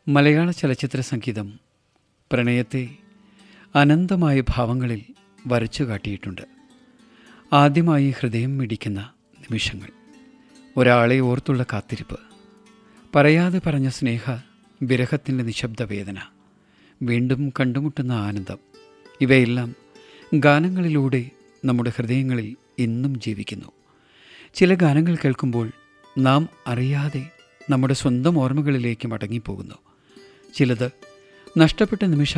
മലയാള ചലച്ചിത്ര സംഗീതം പ്രണയത്തെ അനന്തമായ ഭാവങ്ങളിൽ വരച്ചു കാട്ടിയിട്ടുണ്ട് ആദ്യമായി ഹൃദയം മിടിക്കുന്ന നിമിഷങ്ങൾ ഒരാളെ ഓർത്തുള്ള കാത്തിരിപ്പ് പറയാതെ പറഞ്ഞ സ്നേഹ വിരഹത്തിൻ്റെ നിശബ്ദ വേദന വീണ്ടും കണ്ടുമുട്ടുന്ന ആനന്ദം ഇവയെല്ലാം ഗാനങ്ങളിലൂടെ നമ്മുടെ ഹൃദയങ്ങളിൽ ഇന്നും ജീവിക്കുന്നു ചില ഗാനങ്ങൾ കേൾക്കുമ്പോൾ നാം അറിയാതെ നമ്മുടെ സ്വന്തം ഓർമ്മകളിലേക്ക് മടങ്ങിപ്പോകുന്നു ചിലത് നഷ്ടപ്പെട്ട നിമിഷങ്ങൾ